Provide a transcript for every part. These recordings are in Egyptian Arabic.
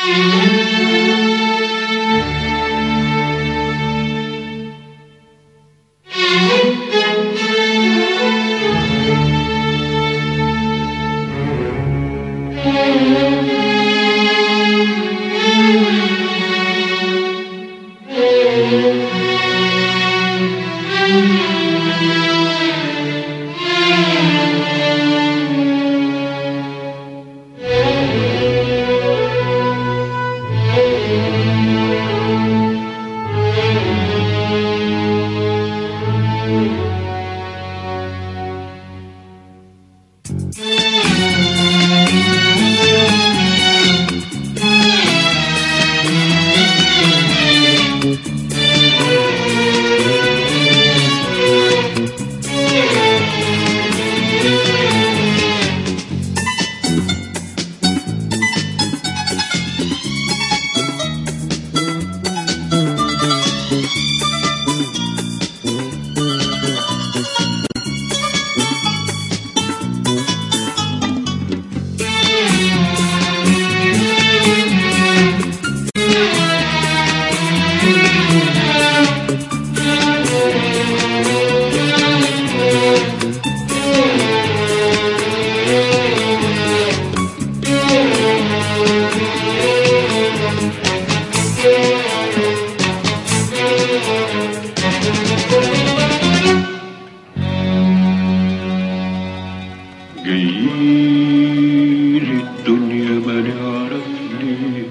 جايين الدنيا ما نعرف ليه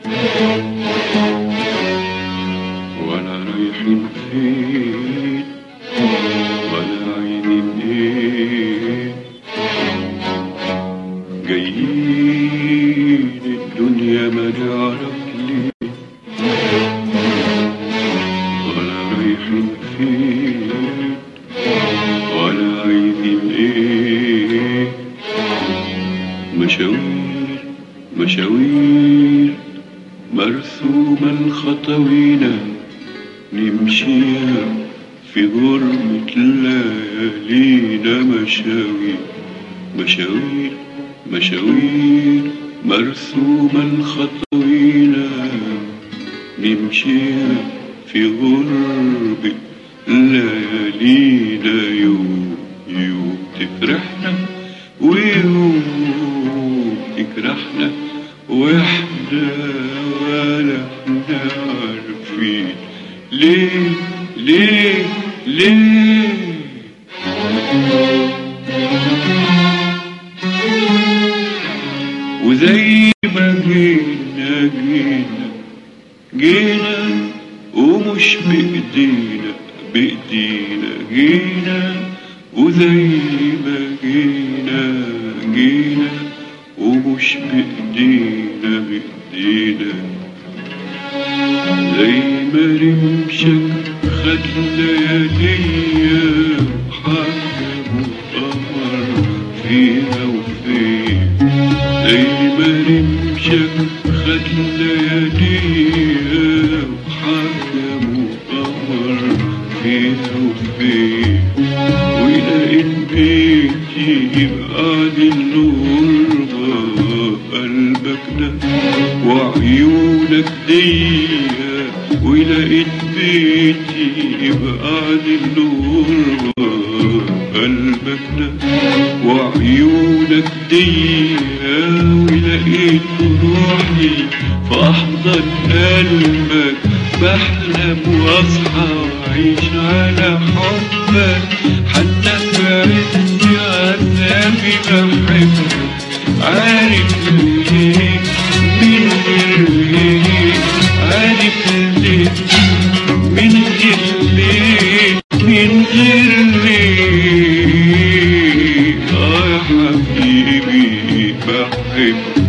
ولا رايحين فين ولا عايزين ايه جايين الدنيا ما نعرف ليه ولا رايحين فين ولا عايزين ايه مشاوير مشاوير مرسومة الخطوينا نمشيها في غربة ليالينا مشاوير مشاوير مشاوير مرسومة الخطوينا نمشيها في غربة ليالينا يوم يوم تفرحنا ويوم تجرحنا واحنا ولا احنا عارفين ليه ليه ليه وزي ما جينا جينا جينا ومش بإيدينا بإيدينا جينا وزي ما جينا جينا ومش بإيدينا بإيدينا زي ما رمشك خد لياليا وحكم وقمر فيها وفين زي ما رمشك خد لياليا وحكم وقمر فيها وفين ولقيت بيتي يبقى دي الغربة قلبك ده وعيونك دي ولقيت بيتي يبقى دي الغربة قلبك ده وعيونك دي ولقيت روحي في أحضن قلبك بحلم واصحى واعيش على حبك حتى في عز عذابي بحبك عارف ليه من غير ليه عارف ليه من غير ليه من غير ليه اه يا حبيبي بحبك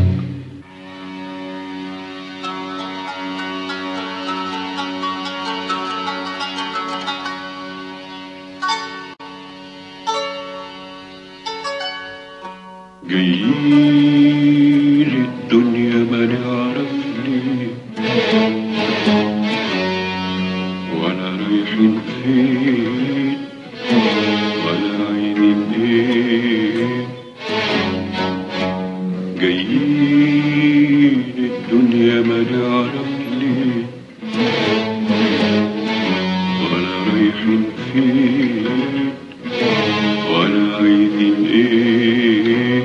جايين الدنيا ما نعرف ليه ولا رايحين فين ولا عايزين ايه جايين الدنيا ما نعرف ليه ولا رايحين فين ولا عايزين ايه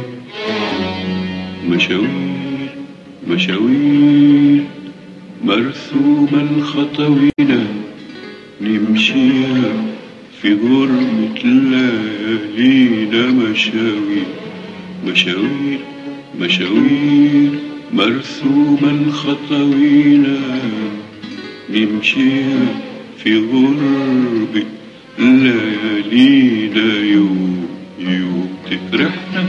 مشاوير مشاوير مرسومة الخطوينة نمشيها في غربة ليالينا مشاوير مشاوير مشاوير مرسومة الخطوينة نمشيها في غربة ليالينا يوم يوم تفرحنا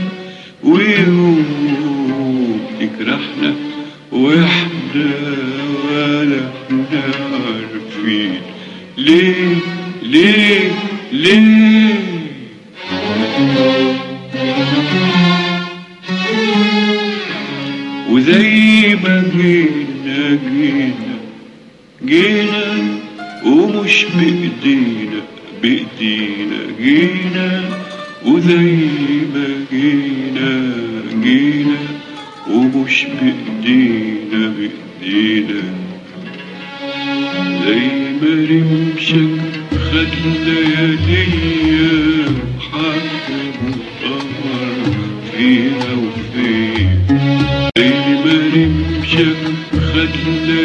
ويوم تكرهنا واحنا ولا احنا عارفين ليه ليه ليه وزي ما جينا جينا جينا ومش بإيدينا بإيدينا جينا وزي ما جينا جينا ومش بإيدينا بإيدينا زي ما رمشك خد لياليا وحكم قمر فيها وفين زي ما رمشك خد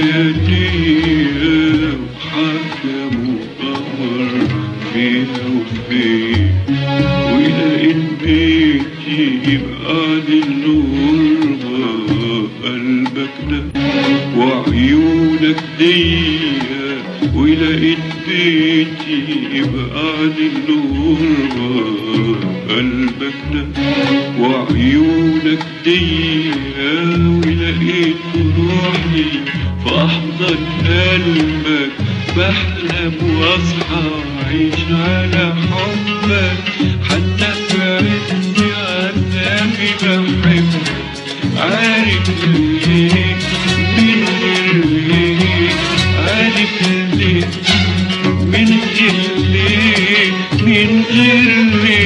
لياليا وحكم قمر فيها وفين ولقيت بيتي يبقى دي الغربة قلبك ده وعيونك ديا ولقيت بيتي يبقى دي الغربة قلبك ده وعيونك ديا ولقيت روحي في أحضن قلبك بحلم واصحى عيش على حبك حتى في عز عذابي بحبك عارف ليه من غير ليه عارف ليه من غير ليه من غير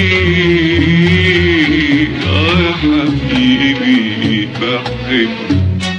ليه اه يا حبيبي بحبك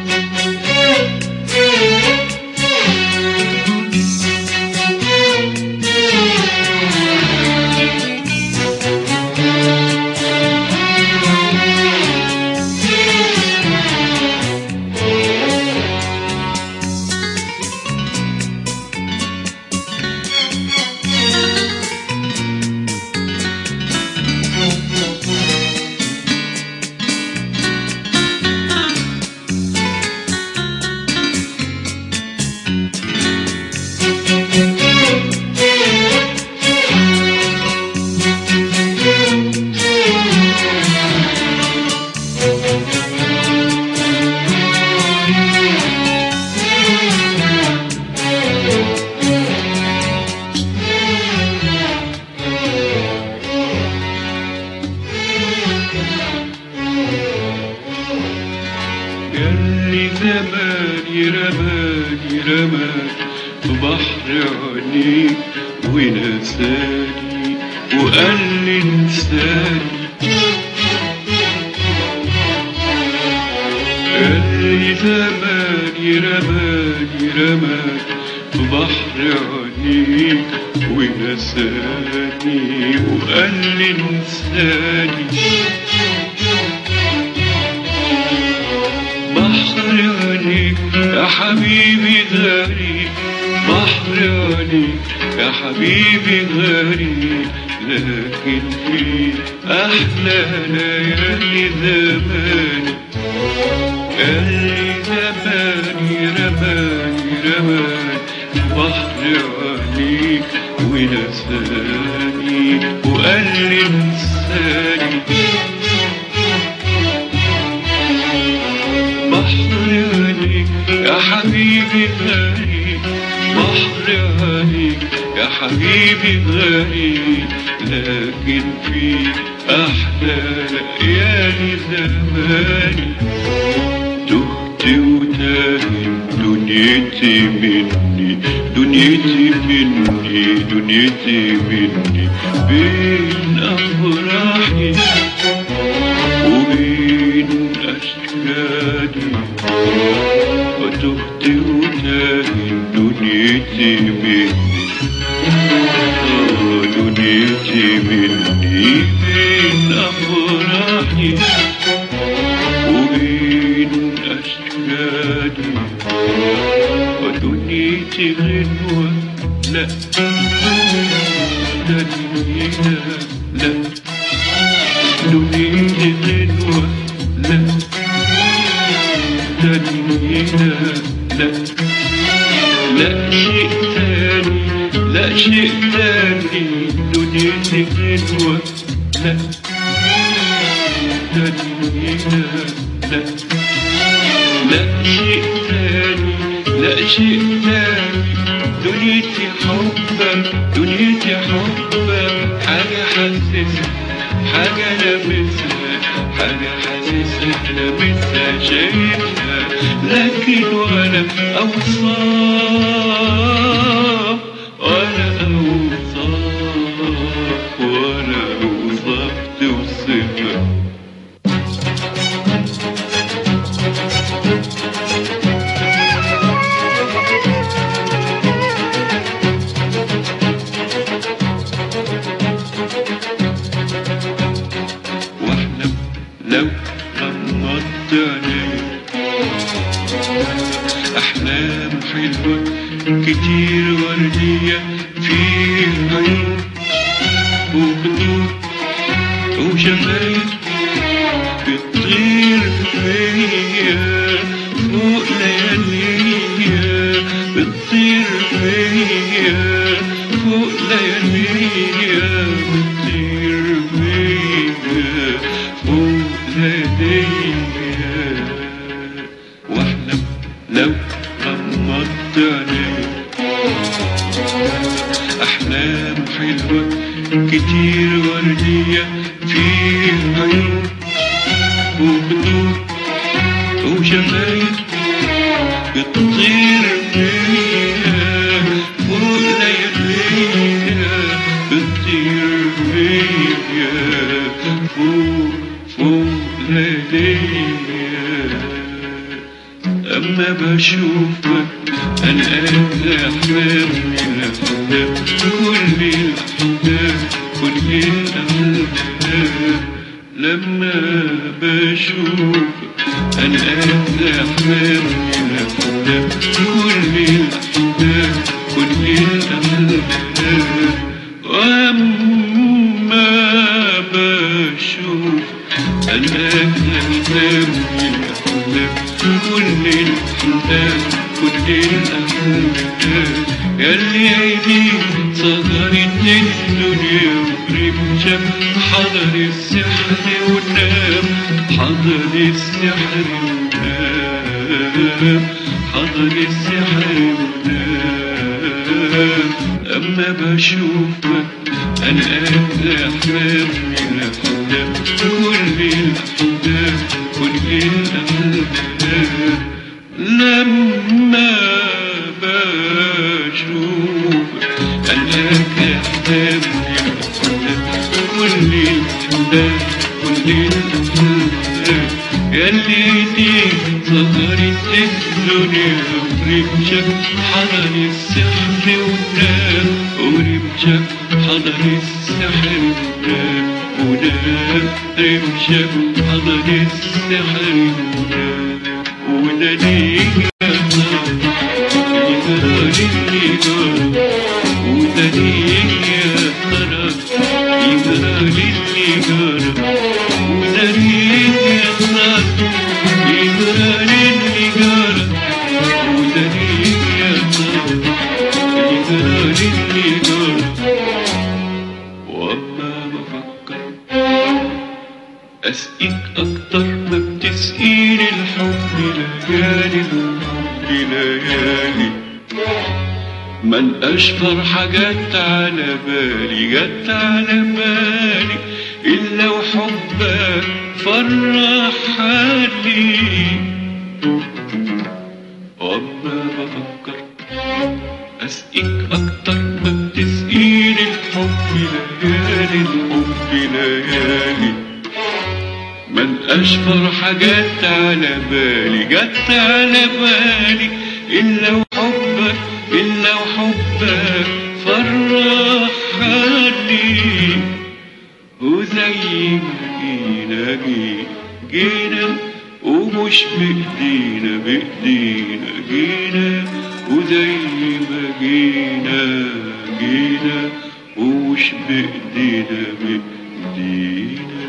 ياللي زماني رماني رماني في بحر عينيك ونساني وقال لي انساني ياللي زماني رماني رماني في بحر عينيك ونساني وقال لي انساني بحر عينيك يا حبيبي غريب بحر عينيك يا حبيبي غريب لكن في أحلى ليالي زماني اللي زماني رماني رماني بحر عينيك ونساني وقال لي انساني بحر عينيك يا حبيبي غريب بحر عينيك يا حبيبي غريب لكن في أحلى ليالي زماني تهت وتاهت دنيتي مني دنيتي مني دنيتي مني بين أفراحي وبين أشكالي وتهت وتاهت دنيتي مني آه، دنيتي مني بين أفراحي وبين أشكالي ودنيتي غنوة لا دنيا لا دنيتي غنوة لا دنيا لا لا شيء تاني لا شيء تاني دنيتي غنوة لا دنيا لا لا شيء تاني لا شيء تاني دنيتي حبك دنيتي حبك حاجة حاسسها حاجة لابسها حاجة حاسسها لابسها شايفها لكن ولا أوصاف ولا أوصاف ولا أوصاف توصفها واحلم لو غمضت عيني احلام حلوه كتير ورديه فيها عيون وخدود وشفايف بتطير فيا فوق لياليا بتطير فيا فوق لياليا بتطير فيا فوق لياليا واحلم لو غمضت عيني أحلام حلوة كتير وردية فيها عيون وخدود وشفايف بتطير فيها فوق لياليها بتطير فيا فوق فوق لياليها أما بشوفك أنا أحلام من الأحلام كل الأحلام كل الأحلام لما بشوفك أنا أحلام من الأحلام كل الأحلام كل الأحلام وأما بشوفك أنا أحلام من الأحلام كل الأحلام كل الأحلام ياللي عيني صغرت الدنيا ورمشة حضر السحر ونام حضر السحر ونام حضر السحر ونام أما بشوفك أنا أحلام من الأحلام كل الأحلام كل الأحلام لما بشوفك أنا أحلام من الأحلام كل الأحلام كل الأحلام ياللي دي صغرت الدنيا ورمشك حضر السحر ونام ورمشك حضر السحر ونام ونام رمشك حضر السحر ونام وناديك يا ترى يجرى للي جرى وناديك يا ترى يجرى للي جرى وناديك يا ترى يجرى للي جرى وناديك يا ترى يجرى للي جرى وأما بفكر أسقيك أكتر ما بتسقيني الحب ليالي الحب ليالي من أشطر حاجات على بالي جت على بالي إلا وحبك فرح حالي وأما بفكر أسقيك أكتر ما بتسقيني الحب ليالي الحب ليالي من أشفر حاجات على بالي جت على بالي إلا وحبك إلا وحبك فرحني وزي ما جينا جي- جينا ومش بإيدينا بإيدينا جينا وزي ما جينا جينا ومش بإيدينا بإيدينا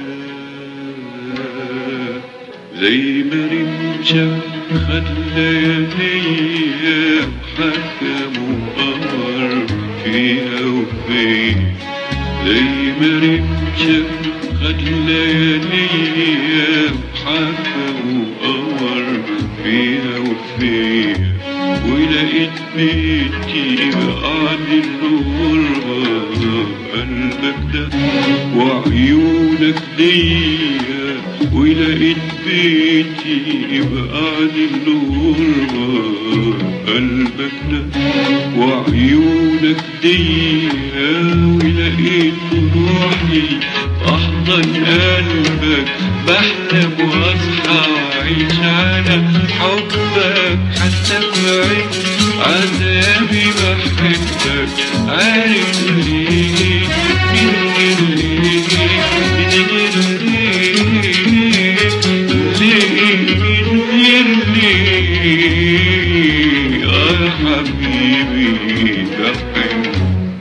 زي ما رمشة خد لياليا وحكم وقمر فيها وفيا زي ما رمشة خد لياليا وحكم وقمر فيها وفيا ولقيت بيتي بعد الغربة قلبك ده وعيونك ليا ولقيت بيتي بعد الغربة قلبك ده وعيونك ليا ولقيت روحي أحضن قلبك بحلم وأصحى وأعيش على حبك حتى في عين عذابي بحبك عارف ليه من ليه يا حبيبي بحبك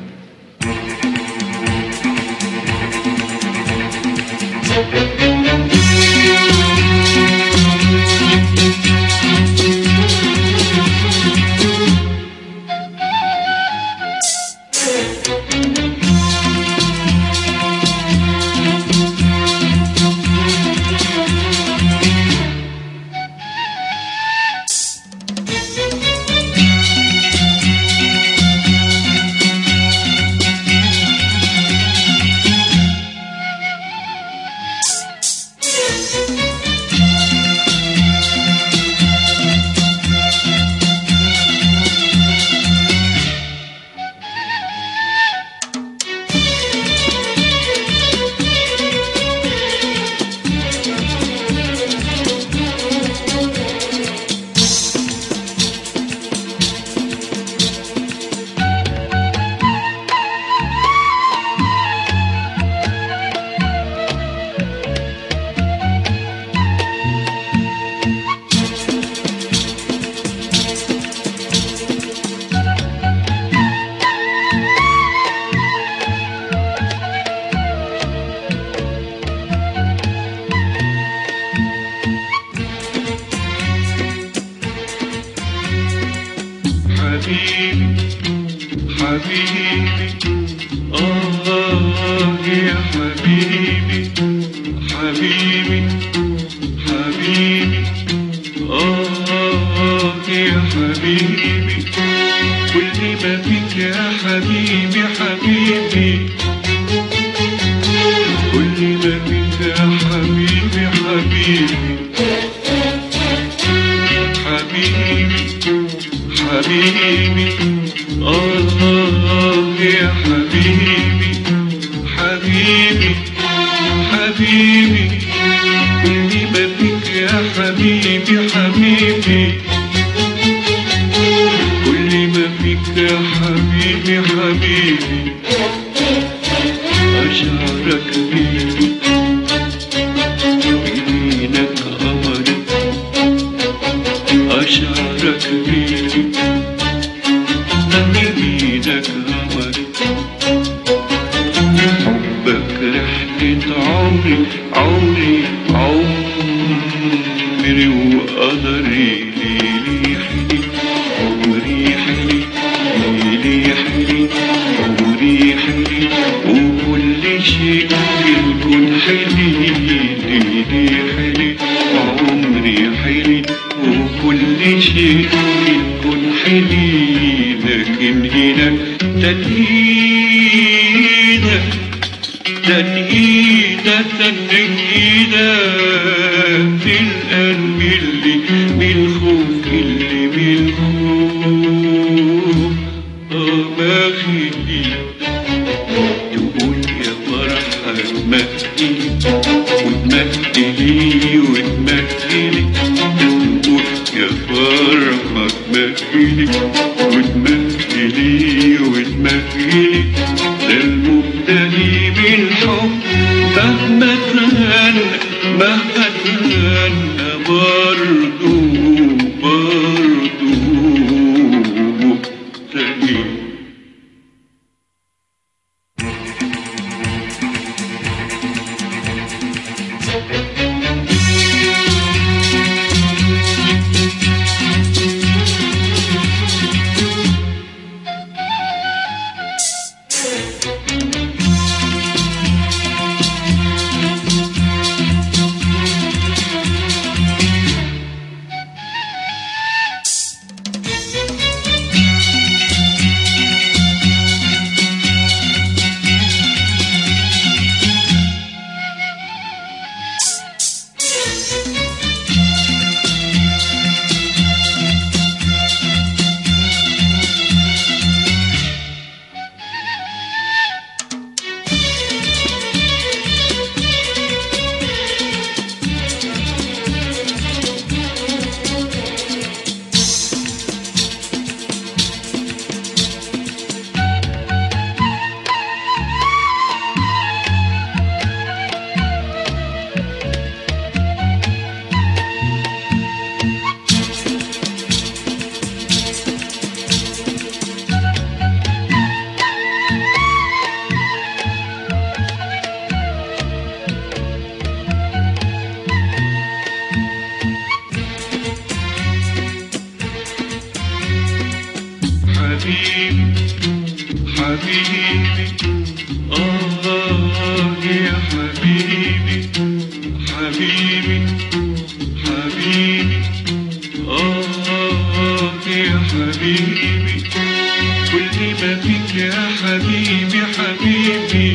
حبيبي حبيبي آه يا حبيبي حبيبي حبيبي آه يا حبيبي كل ما فيك يا حبيبي حبيبي كل ما فيك يا حبيبي حبيبي حبيبي حبيبي الله يا حبيبي حبيبي حبيبي كل ما فيك يا حبيبي حبيبي كل ما فيك يا حبيبي حبيبي أشعرك بيه بينك قمري أشعرك بيه بينك قمري حبك رحلة عمري عمري عمري وقدري ليلي حلي عمري حلي ليلي حلي عمري حلي وكل شيء في الكون حلي ليلي حلي عمري حلي وكل شيء في الكون حلي لكن هنا تنهيدك تنهيدة تنهيدة في القلب اللي بالخوف اللي بالخوف آه ما خلي تقول يا فرحة مهدي وتمهدي لي فرحة تمهلي وتمهلي وتمهلي ده المبتلي بالحب مهما تغنى مهما تغنى برضو برضو مبتلي حبيبي حبيبي آه يا حبيبي حبيبي حبيبي آه يا حبيبي كل ما فيك يا حبيبي حبيبي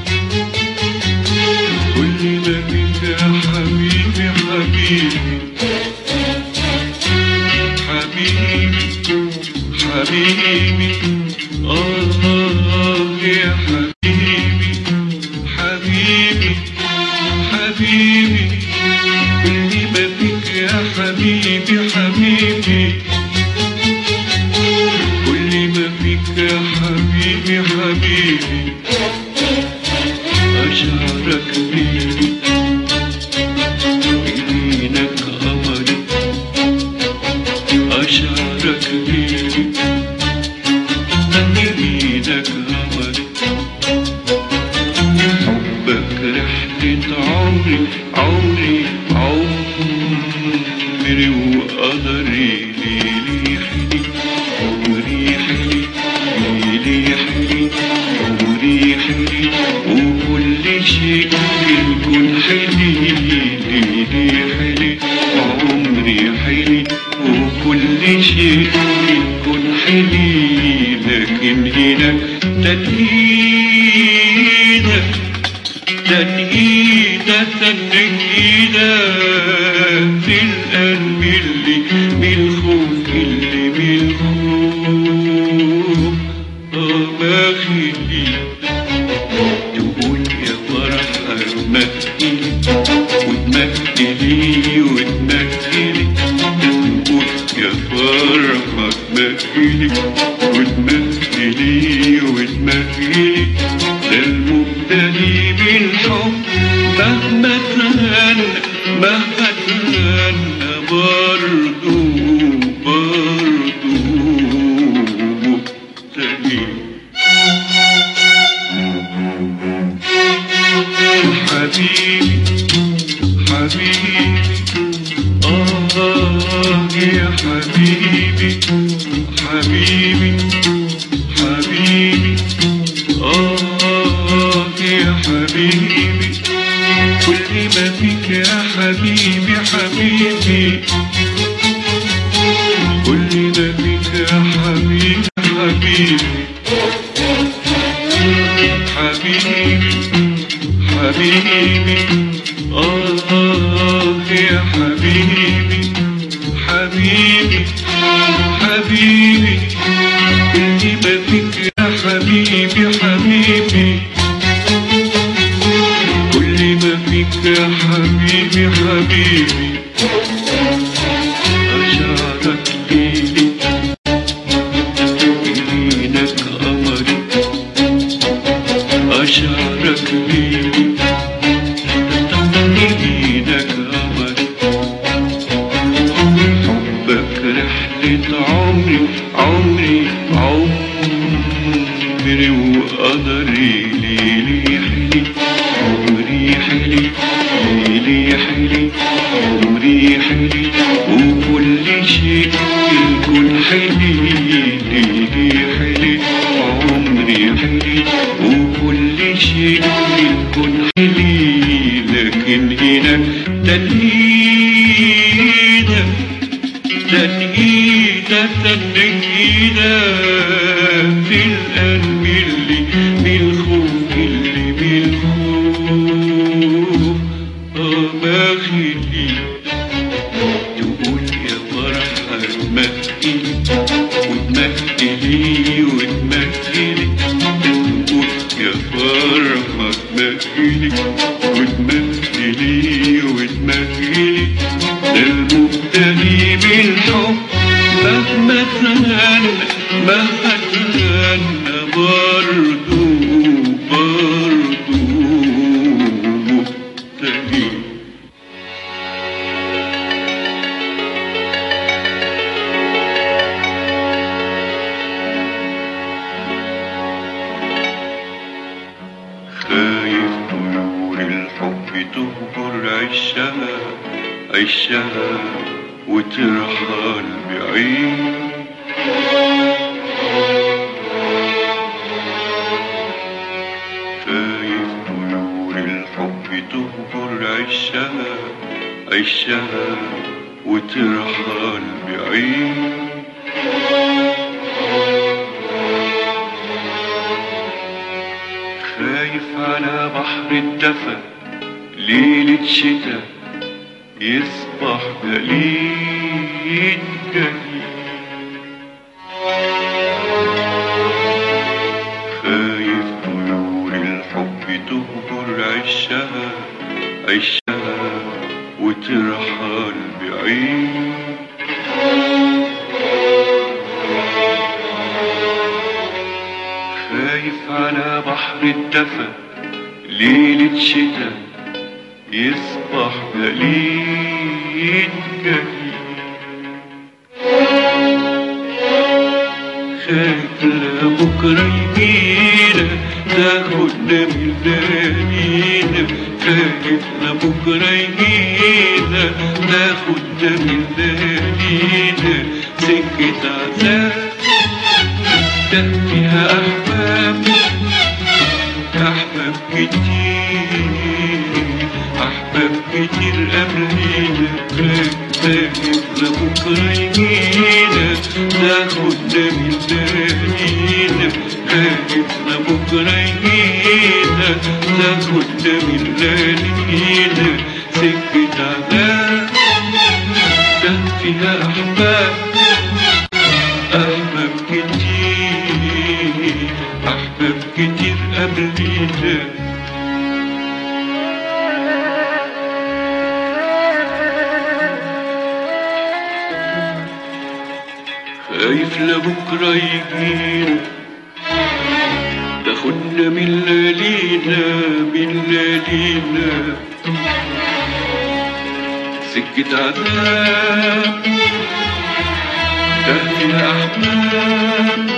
كل ما فيك يا حبيبي حبيبي حبيبي حبيبي آه يا حبيبي حبيبي حبيبي كل ما فيك يا حبيبي حبيبي كل ما فيك يا حبيبي حبيبي أشعرك بيدي ويدينك قمري أشعرك بيدي ويدينك قمري حبك رحلة عمري عمري عمري وقدري ليلي حلي عمري حلي ليلي حلي عمري حلي وكل شيء في الكون حلي ليلي حلي عمري حلي وكل شيء في الكون حلي لكن هناك تنهيدك تنهيدة تنهيدة في القلب اللي بالخوف اللي بالخوف آه ما خلي تقول يا فرحة تمثلي وتمثلي وتمثلي تقول يا فرحة تمثلي وتمثلي وتمثلي ده المبتلي بالحب مهما تغنى مهما تغنى برضو برضو مبتلي حبيبي حبيبي آه يا حبيبي حبيبي حبيبي آه يا حبيبي كل ما فيك يا حبيبي حبيبي كل ما فيك يا حبيبي حبيبي حبيبي حبيبي آه يا حبيبي حبيبي حبيبي كل ما فيك يا حبيبي حبيبي كل ما فيك يا حبيبي حبيبي أشعر خدت عمري عمري عمري وقدري ليلي حلي عمري حلي ليلي حلي عمري حلي وكل شيء الكل حلي ليلي حلي عمري حلي وكل شيء الكل حلي لكن هنا تنهيدة تنهيدة تنهيدة في القلب اللي بالخوف اللي بالخوف آه ما خلي تقول يا فرحة تمهلي وتمهلي وتمهلي تقول يا فرحة تمهلي وتمهلي وتمهلي ده المبتلي بالحب مهما تغنى مهما تغنى برضو برضو مبتلي خايف طيور الحب تهجر عشها عشها وترحل بعيد خايف طيور الحب تهجر عشها عشها وترحل بعيد خايف على بحر الدفا ليلة شتا يصبح جليد جليد خايف طيور الحب تهجر عشها عشها وترحل بعيد خايف على بحر الدفا ليلة شتا يصبح جليد جليد خايف لبكرة يجينا تاخدنا من ليالينا خايف لبكرة يجينا تاخدنا من ليالينا سكة عذاب ده فيها أحباب أحباب كتير أحباب كتير قبلينا خايف لبكرة يجينا تاخدنا من ليالينا خايف لبكرة يجينا تاخدنا من ليالينا سكة عذاب ده فيها أحباب أحباب كتير أحباب كتير قبلينا خايف لبكرة يجينا تاخدنا من ليالينا من ليالينا سكة عذاب تهفي أحباب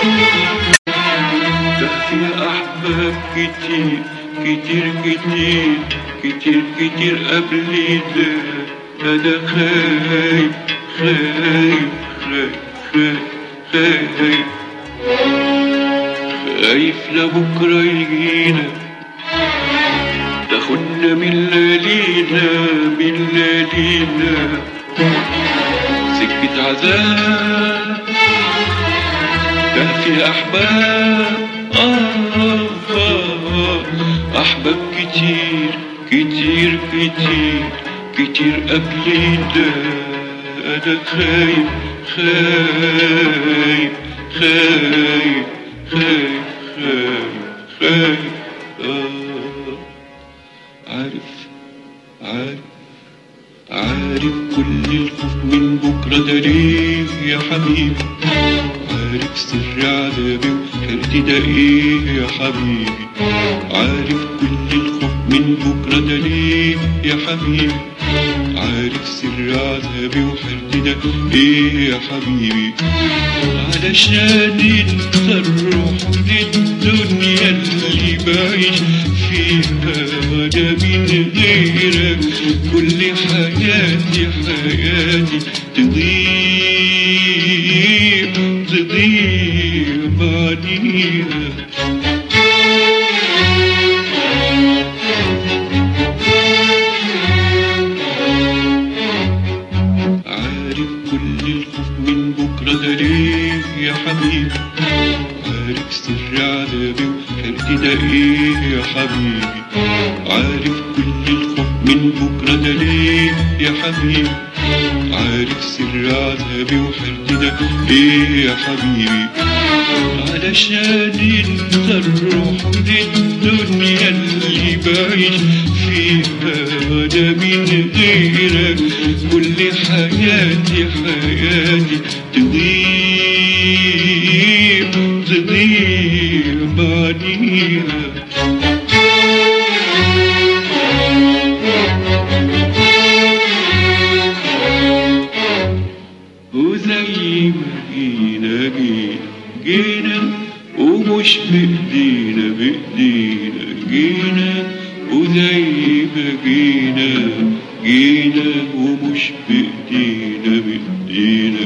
تهفي أحباب كتير كتير كتير كتير كتير قبلينا أنا خايف خايف خايف خايف خايف خايف لبكرة يجينا تاخدنا من ليالينا من ليالينا سكة عذاب تهفي أحباب آه آه أحباب كتير كتير كتير كتير قبلينا أنا خايف خايف خايف خايف خايف خايف آه عارف عارف عارف كل الخوف من بكرة ده ليه يا حبيبي عارف سر عذابي وحيرتي ده ايه يا حبيبي عارف كل الخوف من بكرة ده ليه يا حبيبي عارف سر عذابي وحرتي ده ايه يا حبيبي علشان انت الروح للدنيا اللي بعيش فيها وانا من غيرك كل حياتي حياتي تضيع تضيع بعديها عارف كل الخوف من بكرة ده ليه يا حبيبي عارف سر عذابي وحرتي ده ايه يا حبيبي عارف كل الخوف من بكرة ده ليه يا حبيبي عارف سر عذابي وحرتي ده ايه يا حبيبي علشان انت الروح للدنيا اللي بعيش فيها وانا من غيرك كل حياتي حياتي تضيع تضيع بعديها وزي ما جينا جينا جينا ومش بإيدينا بإيدينا جينا وزي ما جينا جينا ومش بإيدينا بإيدينا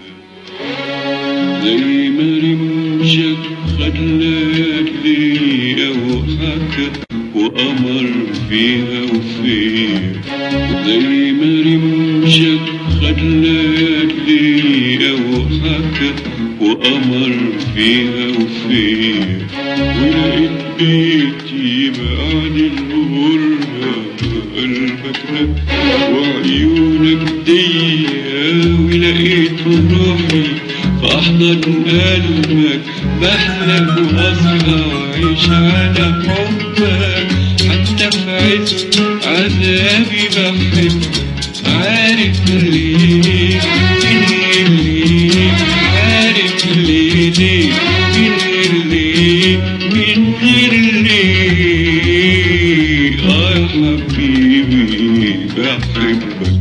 زي ما رمشك خلاك ليا وحكى وأمر فيها وفيها زي ما رمشك خلاك ليا وحكى وأمر فيها وفيها ولقيت بيتي بعد الغربة قلبك رق وعيونك ضيقة ولقيت روحي في أحضن قلبك بحلم وأصحى وأعيش على حبك حتى في عز عذابي بحبك عارف ليه ليه ليه عارف ليه ليه من غير ليه من غير ليه آه يا حبيبي بحبك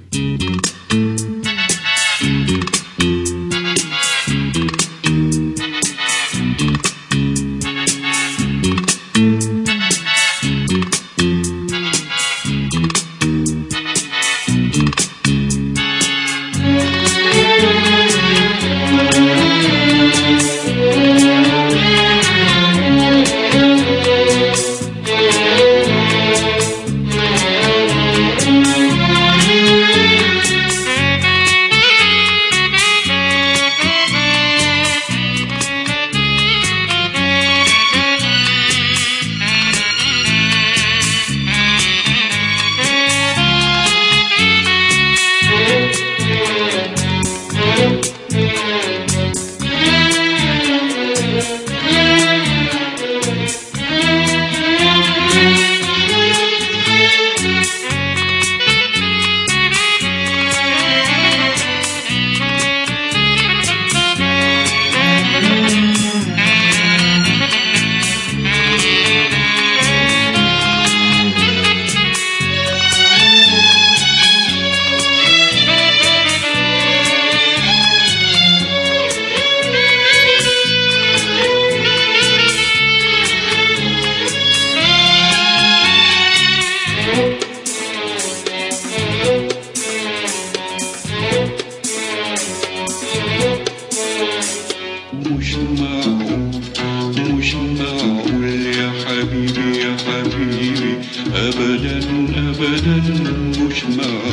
مش معقول مش معقول يا حبيبي يا حبيبي أبدا أبدا مش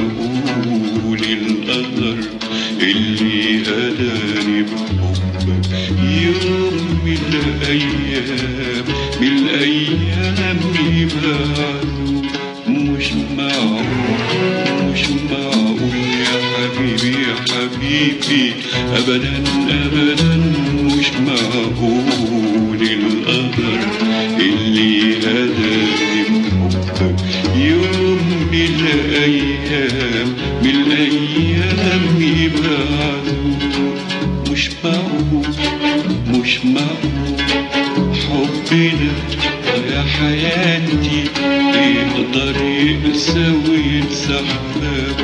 معقول القدر اللي هداني بحبك يوم من الأيام من الأيام يبعدوا مش معقول مش معقول يا حبيبي يا حبيبي أبدا أبدا مش معقول القدر اللي هداني بحبك يوم من الأيام من الأيام يبعدوا مش معقول مش معقول حبنا يا حياتي يقدر يقسى وينسى حباب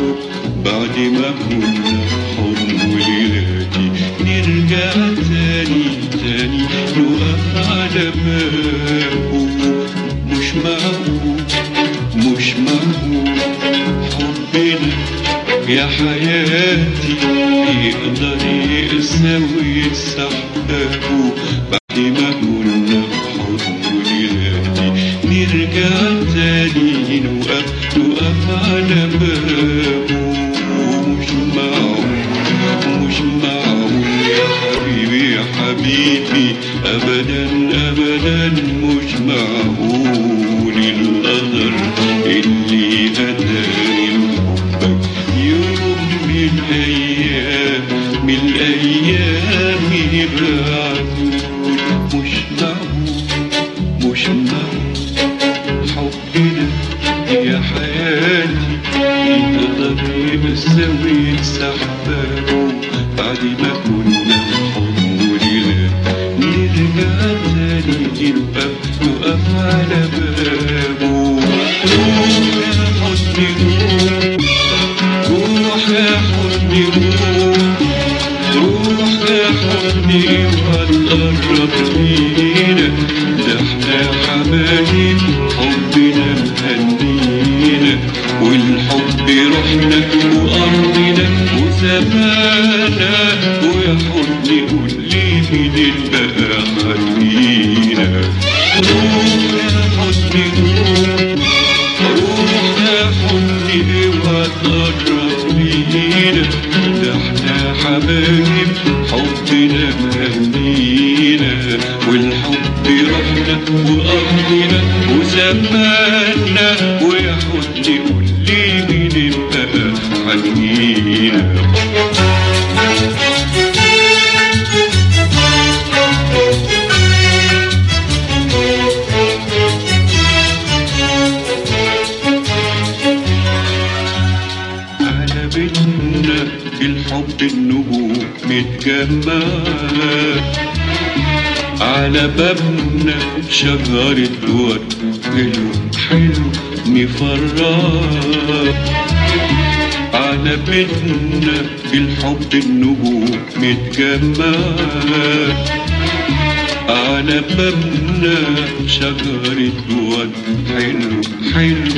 ما كنا حضن ولادي نرجع تاني تاني نقف على بابه مش معقول مش معقول حبنا يا حياتي يقدر يساوي سحابه بعد ما كنا بحضن ولادي نرجع تاني نوقف نوقف على بابه مش معقول مش معقول يا حبيبي يا حبيبي ابدا ابدا مش معقول القدر اللي هداني لحبك يوم من الايام من الايام يبعدون مش معقول مش معقول حبنا يا حياتي يقدر يساوي سحبه بعد ما كنا حضن ولاد نرجع تاني نقف نقف على بابه روح يا حضني روح يا حضني روح يا حضني وهتقرب لينا ده احنا حبايب حبنا مهنينا والحب روحنا وارضنا وزمانا ويا حضني قول لي مين بقى خلينا روح يا حضني روح يا حضني وهتقرب لينا ده احنا حبايب حبنا مهنينا والحب روحنا وارضنا وزماننا ويا حضني قول لي مين بقى حنينا على بيتنا بالحب النجوم متجمعة على بابنا شجرة ورد حلو حلو مفرح على بيتنا بالحب النجوم متجمعة على بابنا شجرة ورد حلو حلو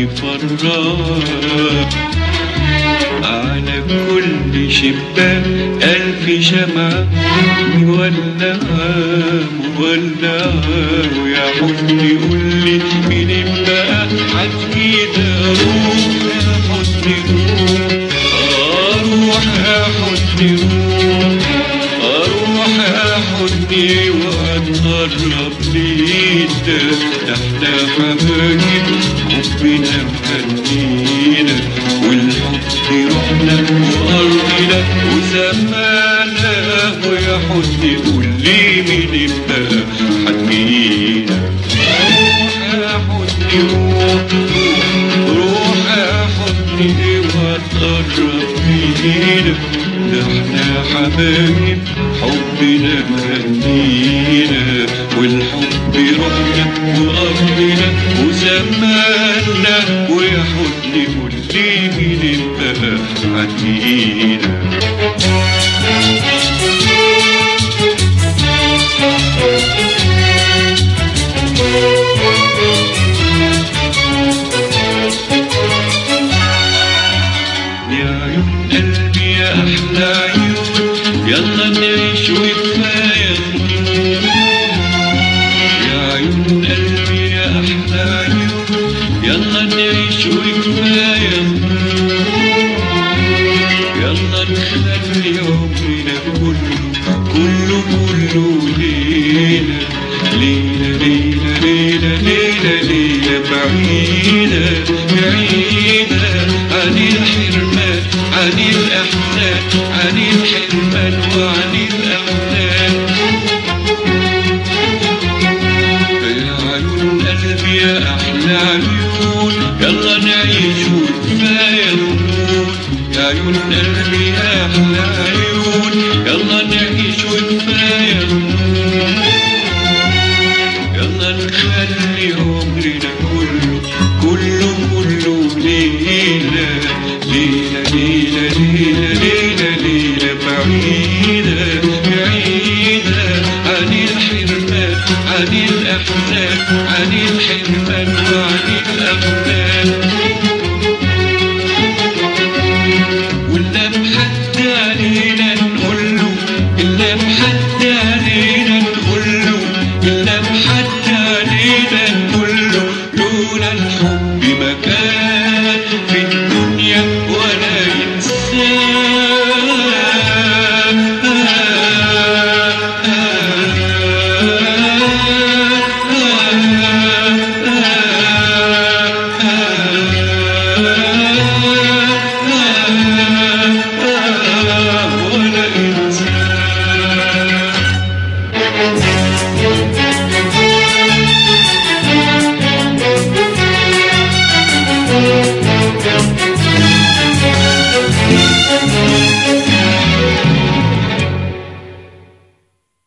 مفرح على كل شباك ألف شمعة مولعة مولعة ويا حسني قولي مين بقى حكينا روح يا حسني روح أروح يا حسني روح أروح يا حسني وأتقرب لينا احنا حبايب حبنا مهنينا والحب روحنا وأرضنا وزمانا ويا حسني قول لي مين بقى حنينا روح يا حسني روح روح يا حسني واتقرب لينا ده احنا حبايب حبنا مهنينا والحب روحنا وأرضنا وزماننا ويا حسني قول لي مين بقى حنينا يا عيون قلبي يا أحلى عيون يلا نعيش وكفاية يا عيون قلبي يا أحلى عيون يلا نعيش وكفاية يلا نخلي عمرنا كله كله كله ليلة ليلة ليلة ليلة ليلة ليلة بعيدة بعيدة عن الحرمان عن الأحزان عن الحرمان وعن الأحزان يا عيون قلبي يا أحلى عيون يلا نعيش وكفاية نموت يا عيون قلبي يا أحلى عيون يلا نعيش وكفاية نموت يلا نخلي عمرنا كله كله كله ليلة ليلة ليلة ليلة حرمان